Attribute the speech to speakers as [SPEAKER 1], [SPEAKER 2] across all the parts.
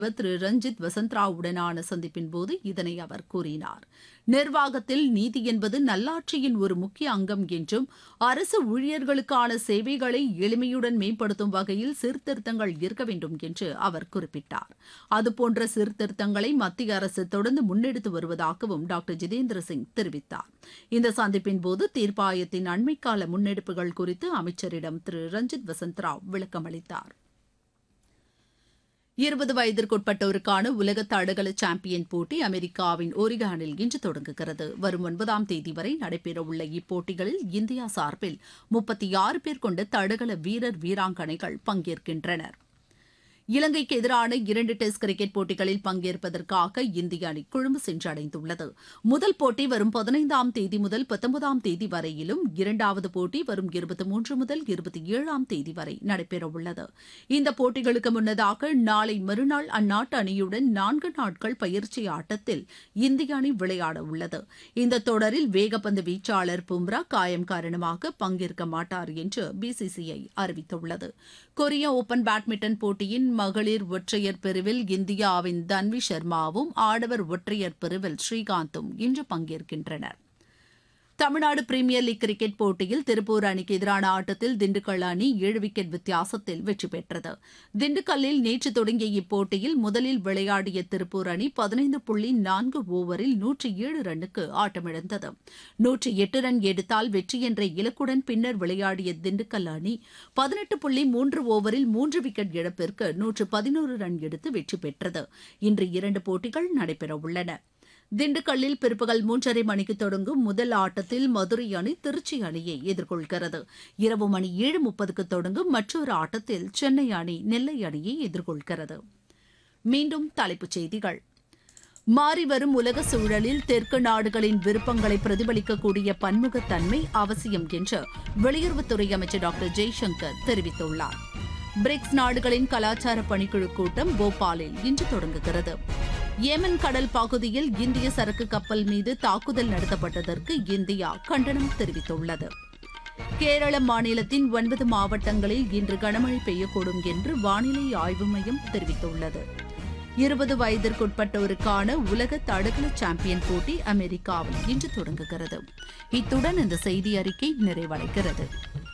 [SPEAKER 1] திரு ரஞ்சித் வசந்த்ராவுடனான சந்திப்பின் போது இதனை அவர் கூறினார் நிர்வாகத்தில் நீதி என்பது நல்லாட்சியின் ஒரு முக்கிய அங்கம் என்றும் அரசு ஊழியர்களுக்கான சேவைகளை எளிமையுடன் மேம்படுத்தும் வகையில் சீர்திருத்தங்கள் இருக்க வேண்டும் என்று அவர் குறிப்பிட்டார் அதுபோன்ற சீர்திருத்தங்களை மத்திய அரசு தொடர்ந்து முன்னெடுத்து வருவதாகவும் டாக்டர் ஜிதேந்திர சிங் தெரிவித்தார் இந்த சந்திப்பின் போது தீர்ப்பாயத்தின் அண்மைக்கால முன்னெடுப்புகள் குறித்து அமைச்சரிடம் திரு ரஞ்சித் வசந்த்ராவ் விளக்கமளித்தார் இருபது வயதிற்குட்பட்டோருக்கான உலக தடகள சாம்பியன் போட்டி அமெரிக்காவின் ஒரிகானில் இன்று தொடங்குகிறது வரும் ஒன்பதாம் தேதி வரை நடைபெறவுள்ள இப்போட்டிகளில் இந்தியா சார்பில் முப்பத்தி ஆறு பேர் கொண்ட தடகள வீரர் வீராங்கனைகள் பங்கேற்கின்றனர் இலங்கைக்கு எதிரான இரண்டு டெஸ்ட் கிரிக்கெட் போட்டிகளில் பங்கேற்பதற்காக இந்திய அணி கொழும்பு சென்றடைந்துள்ளது முதல் போட்டி வரும் பதினைந்தாம் தேதி முதல் பத்தொன்பதாம் தேதி வரையிலும் இரண்டாவது போட்டி வரும் இருபத்தி மூன்று முதல் இருபத்தி ஏழாம் தேதி வரை நடைபெறவுள்ளது இந்த போட்டிகளுக்கு முன்னதாக நாளை மறுநாள் அந்நாட்டு அணியுடன் நான்கு நாட்கள் பயிற்சி ஆட்டத்தில் இந்திய அணி விளையாட உள்ளது இந்த தொடரில் வேகப்பந்து வீச்சாளர் பும்ரா காயம் காரணமாக பங்கேற்க மாட்டார் என்று பிசிசிஐ அறிவித்துள்ளது கொரிய ஓபன் பேட்மிண்டன் போட்டியின் மகளிர் ஒற்றையர் பிரிவில் இந்தியாவின் தன்வி சர்மாவும் ஆடவர் ஒற்றையர் பிரிவில் ஸ்ரீகாந்தும் இன்று பங்கேற்கின்றனர் தமிழ்நாடு பிரீமியர் லீக் கிரிக்கெட் போட்டியில் திருப்பூர் அணிக்கு எதிரான ஆட்டத்தில் திண்டுக்கல் அணி ஏழு விக்கெட் வித்தியாசத்தில் வெற்றி பெற்றது திண்டுக்கல்லில் நேற்று தொடங்கிய இப்போட்டியில் முதலில் விளையாடிய திருப்பூர் அணி பதினைந்து புள்ளி நான்கு ஓவரில் நூற்றி ஏழு ரன்னுக்கு ஆட்டமிழந்தது நூற்றி எட்டு ரன் எடுத்தால் வெற்றி என்ற இலக்குடன் பின்னர் விளையாடிய திண்டுக்கல் அணி பதினெட்டு புள்ளி மூன்று ஓவரில் மூன்று விக்கெட் இழப்பிற்கு நூற்று பதினோரு ரன் எடுத்து வெற்றி பெற்றது இன்று இரண்டு போட்டிகள் நடைபெறவுள்ளன திண்டுக்கல்லில் பிற்பகல் மூன்றரை மணிக்கு தொடங்கும் முதல் ஆட்டத்தில் மதுரை அணி திருச்சி அணியை எதிர்கொள்கிறது இரவு மணி ஏழு முப்பதுக்கு தொடங்கும் மற்றொரு ஆட்டத்தில் சென்னை அணி நெல்லை அணியை எதிர்கொள்கிறது மீண்டும் தலைப்புச் செய்திகள் மாறிவரும் உலக சூழலில் தெற்கு நாடுகளின் விருப்பங்களை பிரதிபலிக்கக்கூடிய பன்முகத்தன்மை அவசியம் என்று வெளியுறவுத்துறை அமைச்சர் டாக்டர் ஜெய்சங்கர் தெரிவித்துள்ளார் பிரிக்ஸ் நாடுகளின் கலாச்சார பணிக்குழு கூட்டம் போபாலில் இன்று தொடங்குகிறது ஏமன் கடல் பகுதியில் இந்திய சரக்கு கப்பல் மீது தாக்குதல் நடத்தப்பட்டதற்கு இந்தியா கண்டனம் தெரிவித்துள்ளது கேரள மாநிலத்தின் ஒன்பது மாவட்டங்களில் இன்று கனமழை பெய்யக்கூடும் என்று வானிலை ஆய்வு மையம் தெரிவித்துள்ளது இருபது வயதிற்குட்பட்டோருக்கான உலக தடகள சாம்பியன் போட்டி அமெரிக்காவில் இன்று தொடங்குகிறது இத்துடன் இந்த செய்தி அறிக்கை நிறைவடைகிறது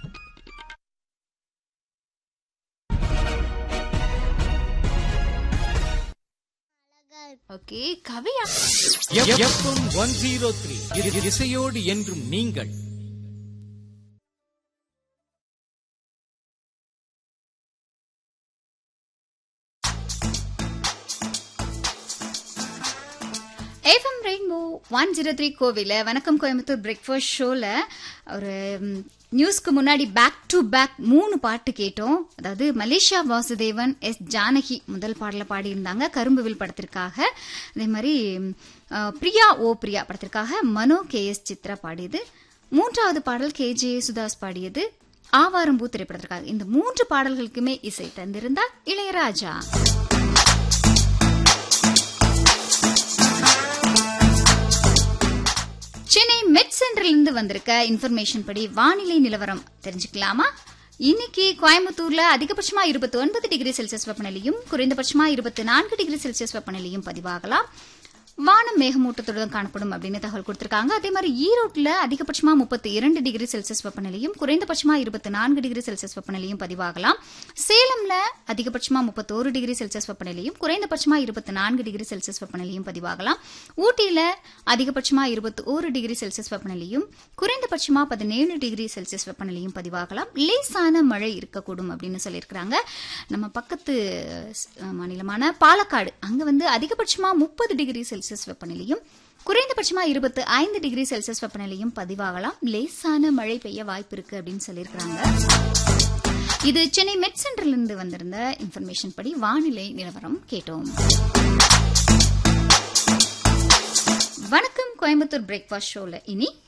[SPEAKER 2] ஓகே கவியா
[SPEAKER 3] எஃப்எம் ஒன் ஜீரோ த்ரீ இசையோடு என்றும் நீங்கள்
[SPEAKER 2] FM rainbow one zero three கோவில வணக்கம் கோயம்புத்தூர் பிரேக்ஃபாஸ்ட் ஷோல ஒரு ம், நியூஸ்க்கு முன்னாடி பேக் டு பேக் மூணு பாட்டு கேட்டோம் அதாவது மலேசியா வாசுதேவன் எஸ் ஜானகி முதல் பாடல பாடியிருந்தாங்க கரும்புவில் படத்திற்காக அதே மாதிரி ம், அ, பிரியா ஓ பிரியா படத்திற்காக மனோ கே எஸ் சித்ரா பாடியது மூன்றாவது பாடல் கே ஜே சுதாஸ் பாடியது ஆவாரம்பூ திரைப்படத்திற்காக இந்த மூன்று பாடல்களுக்குமே இசை தந்திருந்தார் இளையராஜா சென்னை மெட் சென்டர்ல இருந்து வந்திருக்க இன்ஃபர்மேஷன் படி வானிலை நிலவரம் தெரிஞ்சுக்கலாமா இன்னைக்கு கோயம்புத்தூர்ல அதிகபட்சமா இருபத்தி ஒன்பது டிகிரி செல்சியஸ் வெப்பநிலையும் குறைந்தபட்சமா இருபத்தி நான்கு டிகிரி செல்சியஸ் வெப்பநிலையும் பதிவாகலாம் வானம் மேகமூட்டத்துடன் காணப்படும் அப்படின்னு தகவல் கொடுத்திருக்காங்க அதே மாதிரி ஈரோட்ல அதிகபட்சமா முப்பத்தி இரண்டு டிகிரி செல்சியஸ் வெப்பநிலையும் குறைந்தபட்சமா இருபத்தி நான்கு டிகிரி செல்சியஸ் வெப்பநிலையும் பதிவாகலாம் சேலம்ல அதிகபட்சமா முப்பத்தோரு டிகிரி செல்சியஸ் வெப்பநிலையும் குறைந்தபட்சமா இருபத்தி நான்கு டிகிரி செல்சியஸ் வெப்பநிலையும் பதிவாகலாம் ஊட்டியில அதிகபட்சமா இருபத்தி ஒரு டிகிரி செல்சியஸ் வெப்பநிலையும் குறைந்தபட்சமா பதினேழு டிகிரி செல்சியஸ் வெப்பநிலையும் பதிவாகலாம் லேசான மழை இருக்கக்கூடும் அப்படின்னு சொல்லியிருக்கிறாங்க நம்ம பக்கத்து அஹ், மாநிலமான பாலக்காடு அங்க வந்து அதிகபட்சமா முப்பது டிகிரி செல்சியஸ் வெப்பநிலையும் குறைந்தபட்சமா இருபத்தி ஐந்து டிகிரி செல்சியஸ் வெப்பநிலையும் பதிவாகலாம் லேசான மழை பெய்ய வாய்ப்பு இருக்கு அப்படின்னு சொல்லியிருக்கிறாங்க இது சென்னை மெட் சென்டர்ல இருந்து வந்திருந்த இன்ஃபர்மேஷன் படி வானிலை நிலவரம் கேட்டோம் வணக்கம் கோயம்புத்தூர் பிரேக்ஃபாஸ்ட் ஷோல இனி